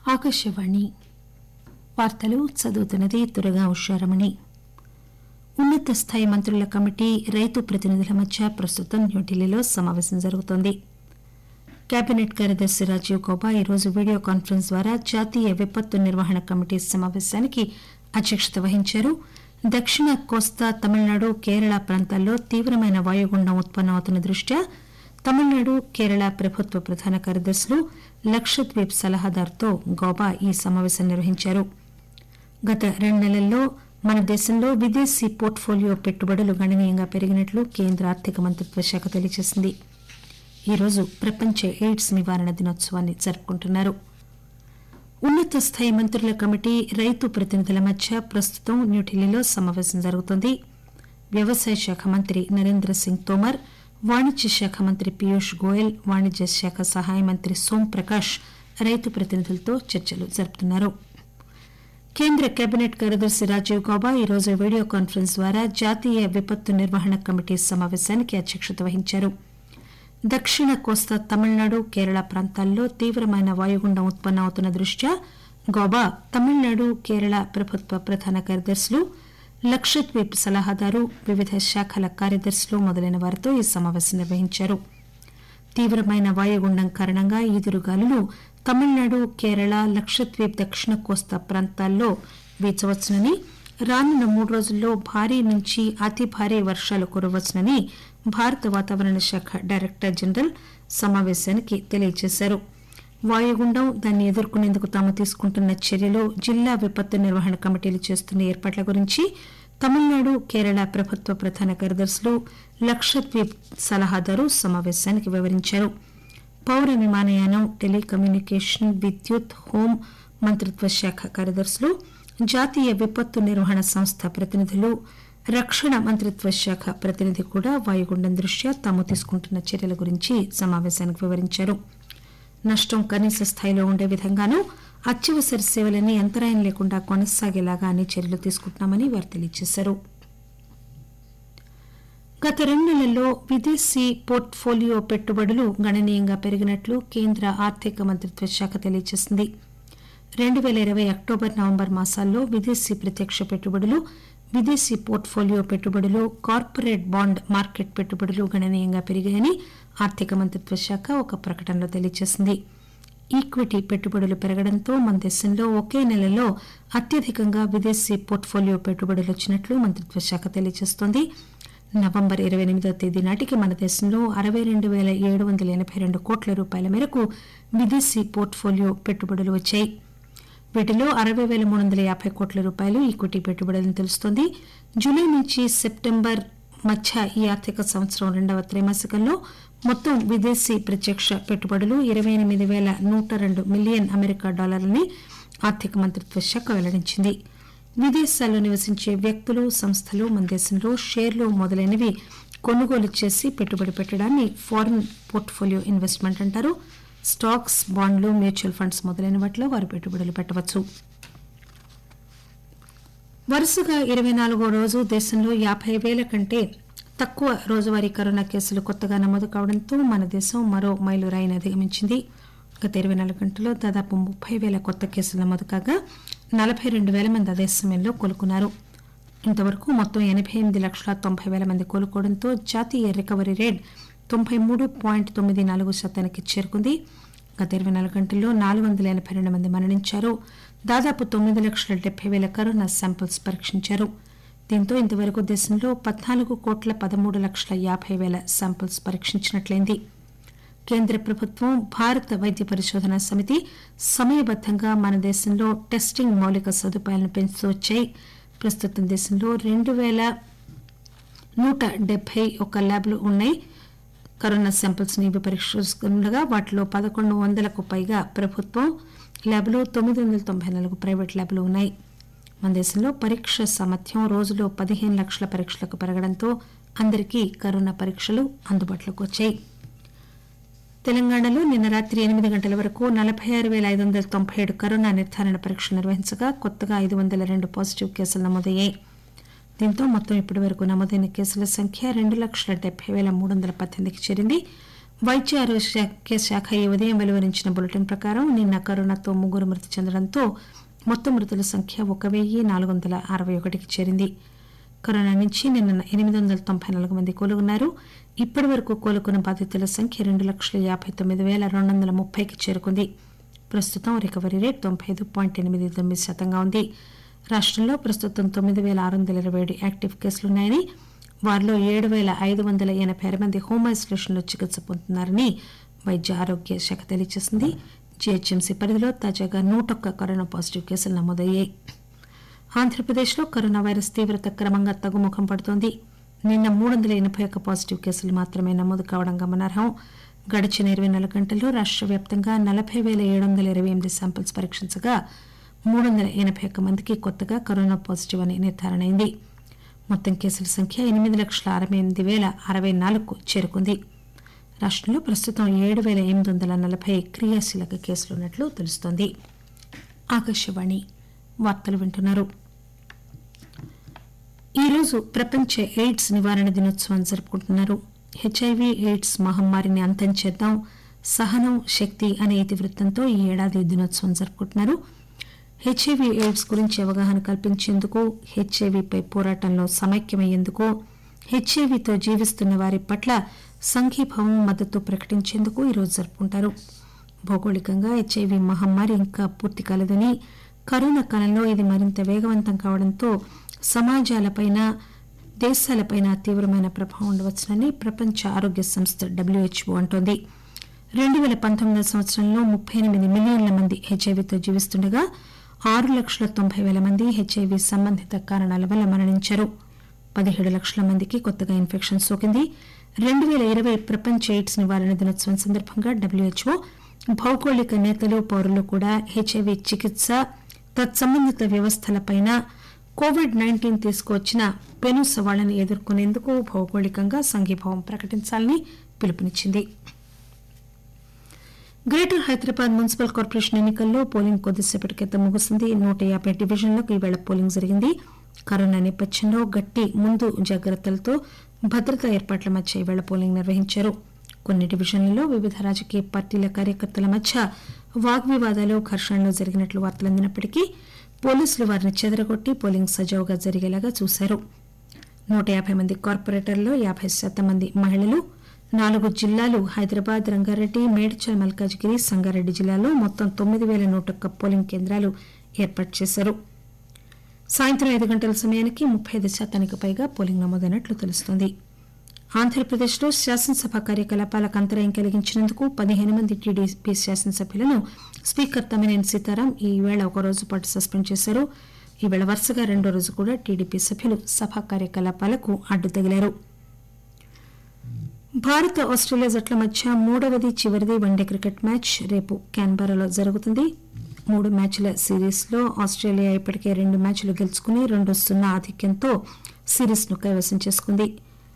ఆకాశవాణి వార్తలు చదువుతున్నది దుర్గా ఉషారమణి ఉన్నత స్థాయి మంత్రుల కమిటీ రైతు ప్రతినిధుల మధ్య ప్రస్తుతం న్యూఢిల్లీలో సమావేశం జరుగుతోంది కేబినెట్ కార్యదర్శి రాజీవ్ గౌబా ఈరోజు వీడియో కాన్ఫరెన్స్ ద్వారా జాతీయ విపత్తు నిర్వహణ కమిటీ సమావేశానికి అధ్యక్షత వహించారు దక్షిణ కోస్తా తమిళనాడు కేరళ ప్రాంతాల్లో తీవ్రమైన వాయుగుండం ఉత్పన్నమవుతున్న దృష్ట్యా తమిళనాడు కేరళ ప్రభుత్వ ప్రధాన కార్యదర్శులు లక్షద్వీప్ సలహాదారుతో గౌబా ఈ సమావేశం నిర్వహించారు గత రెండు నెలల్లో మన దేశంలో విదేశీ పోర్ట్ఫోలియో పెట్టుబడులు గణనీయంగా పెరిగినట్లు కేంద్ర ఆర్థిక మంత్రిత్వ శాఖ తెలియజేసింది ఈరోజు ప్రపంచ ఎయిడ్స్ నివారణ దినోత్సవాన్ని జరుపుకుంటున్నారు ఉన్నత స్థాయి మంత్రుల కమిటీ రైతు ప్రతినిధుల మధ్య ప్రస్తుతం న్యూఢిల్లీలో సమావేశం జరుగుతోంది వ్యవసాయ శాఖ మంత్రి నరేంద్ర సింగ్ తోమర్ వాణిజ్య శాఖ మంత్రి పీయూష్ గోయల్ వాణిజ్య శాఖ సహాయ మంత్రి సోం ప్రకాష్ రైతు ప్రతినిధులతో చర్చలు జరుపుతున్నారు కేంద్ర కేబినెట్ కార్యదర్శి రాజీవ్ గౌబా ఈరోజు వీడియో కాన్ఫరెన్స్ ద్వారా జాతీయ విపత్తు నిర్వహణ కమిటీ సమావేశానికి అధ్యక్షత వహించారు దక్షిణ కోస్తా తమిళనాడు కేరళ ప్రాంతాల్లో తీవ్రమైన వాయుగుండం ఉత్పన్నమవుతున్న దృష్ట్యా గౌబా తమిళనాడు కేరళ ప్రభుత్వ ప్రధాన కార్యదర్శులు లక్షద్వీప్ సలహాదారు వివిధ శాఖల కార్యదర్శులు మొదలైన వారితో ఈ సమావేశం నిర్వహించారు తీవ్రమైన వాయుగుండం కారణంగా ఈదురుగాలులు తమిళనాడు కేరళ లక్షద్వీప్ దక్షిణ కోస్తా ప్రాంతాల్లో వీచవచ్చునని రానున్న మూడు రోజుల్లో భారీ నుంచి అతి భారీ వర్షాలు కురవచ్చునని భారత వాతావరణ శాఖ డైరెక్టర్ జనరల్ సమావేశానికి తెలియజేశారు వాయుగుండం దాన్ని ఎదుర్కొనేందుకు తాము తీసుకుంటున్న చర్యలు జిల్లా విపత్తు నిర్వహణ కమిటీలు చేస్తున్న ఏర్పాట్ల గురించి తమిళనాడు కేరళ ప్రభుత్వ ప్రధాన కార్యదర్శులు లక్షద్వీప్ సలహాదారు సమావేశానికి వివరించారు పౌర విమానయానం టెలికమ్యూనికేషన్ విద్యుత్ హోం మంత్రిత్వ శాఖ కార్యదర్శులు జాతీయ విపత్తు నిర్వహణ సంస్థ ప్రతినిధులు రక్షణ మంత్రిత్వ శాఖ ప్రతినిధి కూడా వాయుగుండం దృష్ట్యా తాము తీసుకుంటున్న చర్యల గురించి సమావేశానికి వివరించారు నష్టం కనీస స్థాయిలో ఉండే విధంగానూ అత్యవసర సేవలన్నీ అంతరాయం లేకుండా కొనసాగేలాగా అన్ని చర్యలు తీసుకుంటున్నామని వారు తెలియజేశారు గత రెండు నెలల్లో విదేశీ పోర్ట్ఫోలియో పెట్టుబడులు గణనీయంగా పెరిగినట్లు కేంద్ర ఆర్థిక మంత్రిత్వ శాఖ తెలియజేసింది రెండు పేల ఇరవై అక్టోబర్ నవంబర్ మాసాల్లో విదేశీ ప్రత్యక్ష పెట్టుబడులు విదేశీ పోర్ట్ఫోలియో పెట్టుబడులు కార్పొరేట్ బాండ్ మార్కెట్ పెట్టుబడులు గణనీయంగా పెరిగాయని ఆర్థిక మంత్రిత్వ శాఖ ఒక ప్రకటనలో తెలియజేసింది ఈక్విటీ పెట్టుబడులు పెరగడంతో మన దేశంలో ఒకే నెలలో అత్యధికంగా విదేశీ పోర్ట్ఫోలియో పెట్టుబడులు వచ్చినట్లు మంత్రిత్వ శాఖ తెలియజేస్తోంది నవంబర్ ఇరవై ఎనిమిదో తేదీ నాటికి మన దేశంలో అరవై రెండు పేల ఏడు వందల ఎనబై రెండు కోట్ల రూపాయల మేరకు విదేశీ పోర్ట్ఫోలియో పెట్టుబడులు వచ్చాయి వీటిలో అరవై పేల మూడు వందల యాభై కోట్ల రూపాయలు ఈక్విటీ పెట్టుబడులని తెలుస్తోంది జూలై నుంచి సెప్టెంబర్ మధ్య ఈ ఆర్థిక సంవత్సరం రెండవ త్రైమాసికంలో మొత్తం విదేశీ ప్రత్యక్ష పెట్టుబడులు ఇరవై ఎనిమిది పేల నూట రెండు మిలియన్ అమెరికా డాలర్లని ఆర్థిక మంత్రిత్వ శాఖ వెల్లడించింది విదేశాల్లో నివసించే వ్యక్తులు సంస్థలు మన దేశంలో షేర్లు మొదలైనవి కొనుగోలు చేసి పెట్టుబడి పెట్టడాన్ని ఫారిన్ పోర్ట్ఫోలియో ఇన్వెస్ట్మెంట్ అంటారు స్టాక్స్ బాండ్లు మ్యూచువల్ ఫండ్స్ మొదలైన వాటిలో వారు పెట్టుబడులు పెట్టవచ్చు వరుసగా ఇరవై నాలుగో రోజు దేశంలో యాభై వేల కంటే తక్కువ రోజువారీ కరోనా కేసులు కొత్తగా నమోదు కావడంతో మన దేశం మరో మైలురాయిని అధిగమించింది గత ఇరవై నాలుగు గంటల్లో దాదాపు ముప్పై వేల కొత్త కేసులు నమోదు కాగా నలభై రెండు వేల మంది అదే సమయంలో కోలుకున్నారు ఇంతవరకు మొత్తం ఎనభై ఎనిమిది లక్షల తొంభై వేల మంది కోలుకోవడంతో జాతీయ రికవరీ రేట్ తొంభై మూడు పాయింట్ తొమ్మిది నాలుగు శాతానికి చేరుకుంది గత ఇరవై నాలుగు గంటల్లో నాలుగు వందల ఎనభై రెండు మంది మరణించారు దాదాపు తొమ్మిది లక్షల డెబ్బై వేల కరోనా శాంపిల్స్ పరీక్షించారు దీంతో ఇంతవరకు దేశంలో పద్నాలుగు కోట్ల పదమూడు లక్షల యాభై వేల శాంపిల్స్ పరీక్షించినట్లయింది కేంద్ర ప్రభుత్వం భారత వైద్య పరిశోధన సమితి సమయబద్దంగా మన దేశంలో టెస్టింగ్ మౌలిక సదుపాయాలను పెంచుతూ వచ్చాయి ప్రస్తుతం దేశంలో రెండు పేల నూట డెబ్బై ఒక ల్యాబ్లు ఉన్నాయి కరోనా శాంపిల్స్ ని పరీక్షిస్తుండగా వాటిలో పదకొండు వందలకు పైగా ప్రభుత్వం ల్యాబ్లు తొమ్మిది వందల తొంభై నాలుగు ప్రైవేట్ ల్యాబ్లు ఉన్నాయి మన దేశంలో పరీక్ష సామర్థ్యం రోజులో పదిహేను లక్షల పరీక్షలకు పెరగడంతో అందరికీ కరోనా పరీక్షలు అందుబాటులోకి వచ్చాయి తెలంగాణలో నిన్న రాత్రి ఎనిమిది గంటల వరకు నలభై ఆరు పేల ఐదు వందల తొంభై ఏడు కరోనా నిర్ధారణ పరీక్షలు నిర్వహించగా కొత్తగా ఐదు వందల రెండు పాజిటివ్ కేసులు నమోదయ్యాయి దీంతో మొత్తం ఇప్పటి వరకు నమోదైన కేసుల సంఖ్య రెండు లక్షల డెబ్బై పేల మూడు వందల పద్దెనిమిదికి చేరింది వైద్య ఆరోగ్య శాఖ ఈ ఉదయం వెలువరించిన బులెటిన్ ప్రకారం నిన్న కరోనాతో ముగ్గురు మృతి చెందడంతో మొత్తం మృతుల సంఖ్య ఒక వెయ్యి నాలుగు వందల అరవై ఒకటికి చేరింది కరోనా నుంచి నిన్న ఎనిమిది వందల తొంభై నాలుగు మంది కోలుకున్నారు ఇప్పటి వరకు కోలుకున్న బాధితుల సంఖ్య రెండు లక్షల యాభై తొమ్మిది వేల రెండు వందల ముప్పైకి చేరుకుంది ప్రస్తుతం రికవరీ రేట్ తొంభై ఐదు పాయింట్ ఎనిమిది తొమ్మిది శాతంగా ఉంది రాష్టంలో ప్రస్తుతం తొమ్మిది వేల ఆరు వందల ఇరవై ఏడు యాక్టివ్ కేసులున్నాయని వారిలో ఏడు వేల ఐదు వందల ఎనభై ఆరు మంది హోమ్ ఐసోలేషన్లో చికిత్స పొందుతున్నారని వైద్య ఆరోగ్య శాఖ తెలియజేసింది జీహెచ్ఎంసీ పరిధిలో తాజాగా నూటొక్క కరోనా పాజిటివ్ కేసులు నమోదయ్యాయి ఆంధ్రప్రదేశ్లో కరోనా వైరస్ తీవ్రత క్రమంగా తగ్గుముఖం పడుతోంది నిన్న మూడు వందల ఎనభై ఒక్క పాజిటివ్ కేసులు మాత్రమే నమోదు కావడం గమనార్హం గడిచిన ఇరవై నాలుగు గంటల్లో రాష్ట్ర వ్యాప్తంగా నలభై వేల ఏడు వందల ఇరవై ఎనిమిది శాంపిల్స్ పరీక్షించగా మూడు వందల ఎనభై ఒక్క మందికి కొత్తగా కరోనా పాజిటివ్ అని నిర్ధారణ అయింది మొత్తం కేసుల సంఖ్య ఎనిమిది లక్షల అరవై ఎనిమిది వేల అరవై నాలుగుకు చేరుకుంది రాష్టంలో ప్రస్తుతం ఏడు వేల ఎనిమిది వందల నలభై క్రియాశీలక కేసులున్నట్లు తెలుస్తోంది ఆకాశవాణి వార్తలు వింటున్నారు ఈరోజు ప్రపంచ ఎయిడ్స్ నివారణ దినోత్సవం జరుపుకుంటున్నారు హెచ్ఐవి ఎయిడ్స్ మహమ్మారిని అంతం చేద్దాం సహనం శక్తి అనే ఇతివృత్తంతో ఈ ఏడాది దినోత్సవం జరుపుకుంటున్నారు హెచ్ఐవి ఎయిడ్స్ గురించి అవగాహన కల్పించేందుకు హెచ్ఐవిపై పోరాటంలో సమైక్యమయ్యేందుకు హెచ్ఐవితో జీవిస్తున్న వారి పట్ల సంఘీభావం మద్దతు ప్రకటించేందుకు ఈరోజు జరుపుకుంటారు భౌగోళికంగా హెచ్ఐవి మహమ్మారి ఇంకా పూర్తి కాలేదని కరోనా కాలంలో ఇది మరింత వేగవంతం కావడంతో సమాజాలపైన దేశాలపైన తీవ్రమైన ప్రభావం ఉండవచ్చునని ప్రపంచ ఆరోగ్య సంస్థ డబ్ల్యూహెచ్ఓ అంటోంది రెండు పేల పంతొమ్మిదో సంవత్సరంలో ముప్పై ఎనిమిది మిలియన్ల మంది హెచ్ఐవితో జీవిస్తుండగా ఆరు లక్షల తొంభై వేల మంది హెచ్ఐవి సంబంధిత కారణాల వల్ల మరణించారు పదిహేడు లక్షల మందికి కొత్తగా ఇన్ఫెక్షన్ సోకింది రెండు పేల ఇరవై ప్రపంచ ఎయిడ్స్ నివారణ దినోత్సవం సందర్భంగా డబ్ల్యూహెచ్ఓ భౌగోళిక నేతలు పౌరులు కూడా హెచ్ఐవి చికిత్స తత్సంబంధిత వ్యవస్థలపైన కోవిడ్ నైన్టీన్ తీసుకువచ్చిన పెను సవాళ్లను ఎదుర్కొనేందుకు భౌగోళికంగా సంఘీభావం ప్రకటించాలని పిలుపునిచ్చింది గ్రేటర్ హైదరాబాద్ మున్సిపల్ కార్పొరేషన్ ఎన్నికల్లో పోలింగ్ కొద్దిసేపటి క్రితం ముగిసింది నూట యాభై డివిజన్లకు ఈవేళ పోలింగ్ జరిగింది కరోనా నేపథ్యంలో గట్టి ముందు జాగ్రత్తలతో భద్రతా ఏర్పాట్ల మధ్య ఈవేళ పోలింగ్ నిర్వహించారు కొన్ని డివిజన్లలో వివిధ రాజకీయ పార్టీల కార్యకర్తల మధ్య వాగ్వివాదాలు ఘర్షణలు జరిగినట్లు వార్తలు అందినప్పటికీ పోలీసులు వారిని చెదరగొట్టి పోలింగ్ సజావుగా జరిగేలాగా చూశారు నూట యాభై మంది కార్పొరేటర్లలో యాభై శాతం మంది మహిళలు నాలుగు జిల్లాలు హైదరాబాద్ రంగారెడ్డి మేడ్చల్ మల్కాజ్గిరి సంగారెడ్డి జిల్లాలో మొత్తం తొమ్మిది పేల నూట ఒక్క పోలింగ్ కేంద్రాలు ఏర్పాటు చేశారు సాయంత్రం ఐదు గంటల సమయానికి ముప్పై ఐదు శాతానికి పైగా పోలింగ్ నమోదైనట్లు తెలుస్తోంది ఆంధ్రప్రదేశ్లో శాసనసభ కార్యకలాపాలకు అంతరాయం కలిగించినందుకు పదిహేను మంది టీడీపీ శాసనసభ్యులను స్పీకర్ తమ్మినేని సీతారాం ఈ వేళ ఒక రోజు పాటు సస్పెండ్ చేశారు ఈవేళ వరుసగా రెండో రోజు కూడా టీడీపీ సభ్యులు సభ కార్యకలాపాలకు అడ్డు తగిలారు భారత్ ఆస్ట్రేలియా జట్ల మధ్య మూడవది చివరిది వన్డే క్రికెట్ మ్యాచ్ రేపు క్యాన్బరాలో జరుగుతుంది మూడు మ్యాచ్ల సిరీస్ లో ఆస్ట్రేలియా ఇప్పటికే రెండు మ్యాచ్లు గెలుచుకుని రెండు సున్నా ఆధిక్యంతో సిరీస్ ను కైవసం చేసుకుంది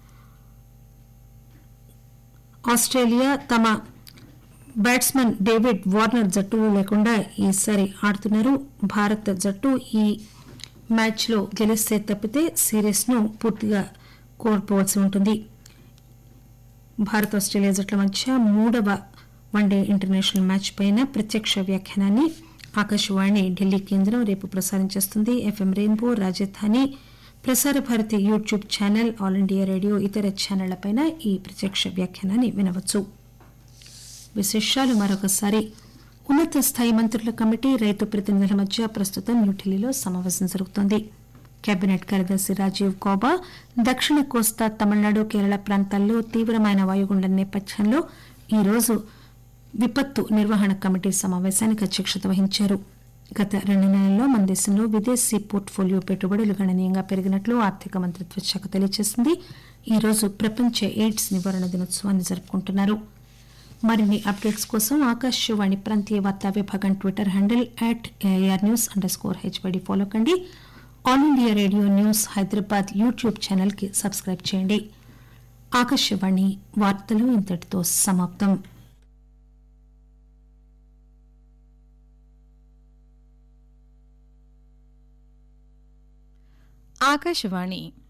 ఆస్ట్రేలియా తమ బ్యాట్స్మన్ డేవిడ్ వార్నర్ జట్టు లేకుండా ఈసారి ఆడుతున్నారు భారత జట్టు ఈ మ్యాచ్లో గెలిస్తే తప్పితే సిరీస్ ను పూర్తిగా కోల్పోవలసి ఉంటుంది భారత్ ఆస్ట్రేలియా జట్ల మధ్య మూడవ వన్డే ఇంటర్నేషనల్ మ్యాచ్ పైన ప్రత్యక్ష వ్యాఖ్యానాన్ని ఆకాశవాణి ఢిల్లీ కేంద్రం రేపు ప్రసారం చేస్తుంది ఎఫ్ఎం రెయిన్బో రాజధాని Prasar Bharati YouTube channel All India Radio ఇతర ఛానళ్లపైన ఈ ప్రత్యక్ష వ్యాఖ్యానాన్ని వినవచ్చు విశేషాలు మరొకసారి ఉన్నత స్థాయి మంత్రుల కమిటీ రైతు ప్రతినిధుల మధ్య ప్రస్తుతం న్యూఢిల్లీలో సమావేశం జరుగుతోంది కేబినెట్ కార్యదర్శి రాజీవ్ గౌబా దక్షిణ కోస్తా తమిళనాడు కేరళ ప్రాంతాల్లో తీవ్రమైన వాయుగుండం నేపథ్యంలో ఈరోజు విపత్తు నిర్వహణ కమిటీ సమావేశానికి అధ్యక్షత వహించారు గత రెండు నెలల్లో మన దేశంలో విదేశీ పోర్ట్ఫోలియో పెట్టుబడులు గణనీయంగా పెరిగినట్లు ఆర్థిక మంత్రిత్వ శాఖ తెలియజేసింది ఈరోజు ప్రపంచ ఎయిడ్స్ నివారణ దినోత్సవాన్ని జరుపుకుంటున్నారు మరిన్ని అప్డేట్స్ కోసం ఆకాశవాణి ప్రాంతీయ వార్తా విభాగం Twitter handle at AR news underscore HYD follow కండి All India Radio news Hyderabad YouTube ఛానల్కి సబ్స్క్రైబ్ చేయండి ఆకాశవాణి వార్తలు ఇంతటితో సమాప్తం ఆకాశవాణి